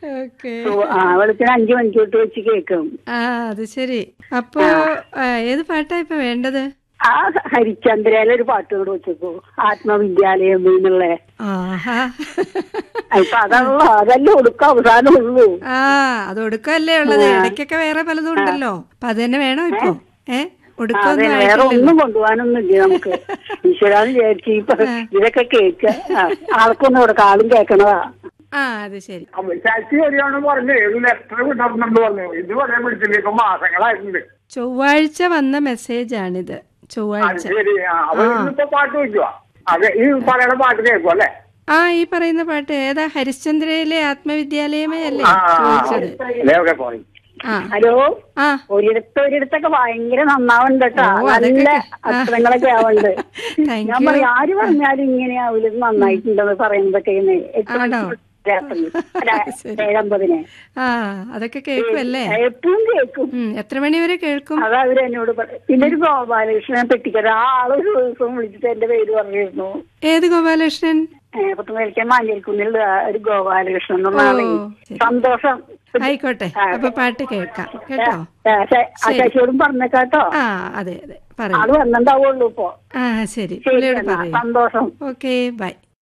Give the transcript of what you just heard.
Okay ആ വെളുപ്പിന് അഞ്ചു മണിക്ക് തൊട്ട് വെച്ച് കേൾക്കും ആ അത് ശരി അപ്പോ ആ, ഏത് പാട്ടാ ഇപ്പൊ വേണ്ടത് ആ ഹരിചന്ദ്രയിലെ ഒരു പാട്ട് കൂടെ വെച്ചേക്കോ ആത്മവിദ്യാലയം എന്നുള്ള ആഹാ ഇപ്പൊ അതല്ല അതല്ലേ ഒടുക്ക അവസാനം ഉള്ളൂ ആ അത് ഒടുക്കല്ലേ ഉള്ളത് ഇടയ്ക്കൊക്കെ വേറെ പലതും ഉണ്ടല്ലോ അപ്പൊ അത് തന്നെ വേണോ ഇപ്പൊ ഏ അതെ ഒടുക്കൊന്നും വേറെ ആയിട്ടില്ലല്ലോ ഒന്നും കൊണ്ടുപോകാനൊന്നും ഇല്ല നമുക്ക് ഈശ്വരാന്ന് വിചാരിച്ചു ഇപ്പൊ ഇതൊക്കെ കേക്ക ആൾക്കൊന്നും ഇവിടെ കാളും കേക്കണതാ ആ അത് ശരി ശശി വരികയാണെന്ന് പറഞ്ഞു ഒരു ലെറ്റർ വിടണമെന്ന് പറഞ്ഞു ഇത് പറയാൻ വിളിച്ചില്ല ഇപ്പൊ മാസങ്ങളായിട്ടുണ്ട് ചൊവ്വാഴ്ച വന്ന മെസ്സേജ് ആണിത് അത് ചൊവ്വാഴ്ച ശരി ആ അപ്പൊ ഇന്നിപ്പോ പാട്ട് വെക്കുവാ അതെ ഈ പറയണ പാട്ട് കേൾക്കും അല്ലേ ആ ഈ പറയുന്ന പാട്ട് ഏതാ ഹരിശ്ചന്ദ്രയിലെ ആത്മവിദ്യാലയമേ അല്ലേ ആ ചോദിച്ചത് അല്ലേ ഓക്കെ പോയി ആ ഹലോ ആ ഒരിടത്ത് ഒരിടത്തൊക്കെ ഭയങ്കര നന്നാവുണ്ട് കേട്ടാ ഓ, അതൊക്കെ നല്ല കേ- ആ. അക്ഷരങ്ങളൊക്കെ ആവുന്നുണ്ട് Thank ഞാൻ you. പറയും ആര് പറഞ്ഞാലും ഇങ്ങനെ ആവില്ല ഇത് നന്നായിട്ടുണ്ടെന്ന് പറയുന്നതൊക്കെ ഇന്ന് എട്ട് ആണോ? മണിക്ക് രാത്രി. അല്ല, ശരി. ഏഴമ്പതിന് ആ അതൊക്കെ കേൾക്കുമല്ലേ എപ്പോഴും കേൾക്കും ഉം എത്ര മണി വരെ കേൾക്കും അതാ അവര് എന്നോട് പറ- പിന്നെ ഒരു ഗോപാലകൃഷ്ണനെ പെട്ടിക്കര ആ ആളൊരു ദിവസം വിളിച്ചിട്ട് എന്റെ പേര് പറഞ്ഞിരുന്നു ഏത് ഗോപാലകൃഷ്ണൻ പുത്തുമേലിക്കാൻ മാഞ്ഞേൽക്കുന്നിൽ ഒരു ഗോപാലകൃഷ്ണൻ എന്നുള്ള ആളെ ഓ, ശരി. സന്തോഷം ആയിക്കോട്ടെ അപ്പൊ പാട്ട് കേൾക്കാം കേട്ടോ ആ, ശ- ആ ശശിയോടും പറഞ്ഞേക്കാട്ടോ ആ അതെ അതെ പറയൂ ആള് വന്നിണ്ടാവുള്ളൂ ഇപ്പൊ ആ ശരി ശരി പുള്ളിയോട് എന്നാ, പറയൂ സന്തോഷം ഓക്കെ ബൈ